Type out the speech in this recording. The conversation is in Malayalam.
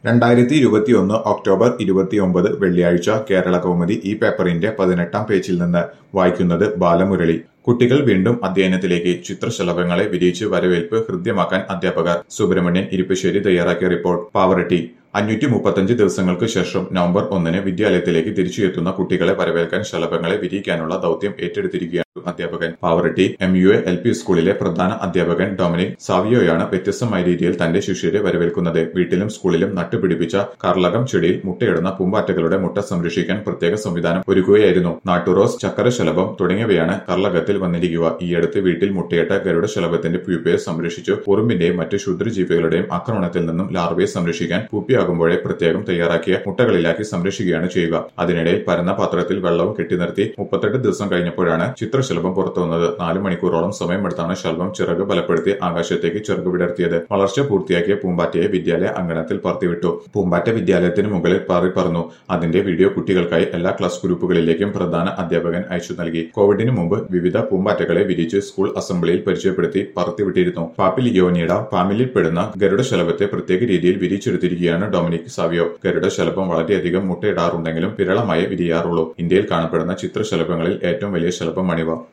രണ്ടായിരത്തി ഇരുപത്തിയൊന്ന് ഒക്ടോബർ ഇരുപത്തിയൊമ്പത് വെള്ളിയാഴ്ച കേരള കൗമുദി ഈ പേപ്പറിന്റെ പതിനെട്ടാം പേജിൽ നിന്ന് വായിക്കുന്നത് ബാലമുരളി കുട്ടികൾ വീണ്ടും അധ്യയനത്തിലേക്ക് ചിത്രശലഭങ്ങളെ വിരിയിച്ച് വരവേൽപ്പ് ഹൃദ്യമാക്കാൻ അധ്യാപകർ സുബ്രഹ്മണ്യൻ ഇരിപ്പശ്ശേരി തയ്യാറാക്കിയ റിപ്പോർട്ട് പാവറട്ടി അഞ്ഞൂറ്റി മുപ്പത്തഞ്ച് ദിവസങ്ങൾക്ക് ശേഷം നവംബർ ഒന്നിന് വിദ്യാലയത്തിലേക്ക് തിരിച്ചുയെത്തുന്ന കുട്ടികളെ വരവേൽക്കാൻ ശലഭങ്ങളെ വിരിയിക്കാനുള്ള ദൌത്യം ഏറ്റെടുത്തിരിക്കുകയാണ് അധ്യാപകൻ Pavaratty M U A L P സ്കൂളിലെ പ്രധാന അധ്യാപകൻ ഡൊമിനിക് സാവിയോയാണ് വ്യത്യസ്തമായ രീതിയിൽ തന്റെ ശിഷ്യരെ വരവേൽക്കുന്നത് വീട്ടിലും സ്കൂളിലും നട്ടുപിടിപ്പിച്ച കർലകം ചെടിയിൽ മുട്ടയിടുന്ന പൂമ്പാറ്റകളുടെ മുട്ട സംരക്ഷിക്കാൻ പ്രത്യേക സംവിധാനം ഒരുക്കുകയായിരുന്നു നാട്ടുറോസ് ചക്കരശലഭം തുടങ്ങിയവയാണ് കർലകത്തിൽ വന്നിരിക്കുക ഈയടുത്ത് വീട്ടിൽ മുട്ടയിട്ട ഗരുഡശലഭത്തിന്റെ പ്യൂപ്പയെ സംരക്ഷിച്ചു ഉറുമ്പിന്റെയും മറ്റ് ക്ഷുദ്രജീവികളുടെയും ആക്രമണത്തിൽ നിന്നും ലാർവയെ സംരക്ഷിക്കാൻ പൂപ്പിയാകുമ്പോഴേ പ്രത്യേകം തയ്യാറാക്കിയ മുട്ടകളിലാക്കി സംരക്ഷിക്കുകയാണ് ചെയ്യുക അതിനിടയിൽ പരന്ന പാത്രത്തിൽ വെള്ളവും കെട്ടിനിർത്തി മുപ്പത്തെട്ട് ദിവസം കഴിഞ്ഞപ്പോഴാണ് ചിത്രശലഭം പുറത്തുവന്നത് നാല് മണിക്കൂറോളം സമയമെടുത്താണ് ശലഭം ചിറക് ബലപ്പെടുത്തി ആകാശത്തേക്ക് ചിറക് വിടർത്തിയത് വളർച്ച പൂർത്തിയാക്കിയ പൂമ്പാറ്റയെ വിദ്യാലയ അങ്കണത്തിൽ പറത്തിവിട്ടു പൂമ്പാറ്റ വിദ്യാലയത്തിന് മുകളിൽ പാറി പറന്നു അതിന്റെ വീഡിയോ കുട്ടികൾക്കായി എല്ലാ ക്ലാസ് ഗ്രൂപ്പുകളിലേക്കും പ്രധാന അധ്യാപകൻ അയച്ചു നൽകി കോവിഡിന് മുമ്പ് വിവിധ പൂമ്പാറ്റകളെ വിരിച്ച് സ്കൂൾ അസംബ്ലിയിൽ പരിചയപ്പെടുത്തി പറത്തിവിട്ടിരുന്നു പാപ്പിലിയോനിയുടെ ഫാമിലിയിൽപ്പെടുന്ന ഗരുഡശലഭത്തെ പ്രത്യേക രീതിയിൽ വിരിച്ചെടുത്തിരിക്കുകയാണ് ഡൊമിനിക് സാവിയോ ഗരുഡശലഭം വളരെയധികം മുട്ടയിടാറുണ്ടെങ്കിലും വിരളമായേ വിരിയാറുള്ളൂ ഇന്ത്യയിൽ കാണപ്പെടുന്ന ചിത്രശലഭങ്ങളിൽ ഏറ്റവും വലിയ ശലഭമാണിവ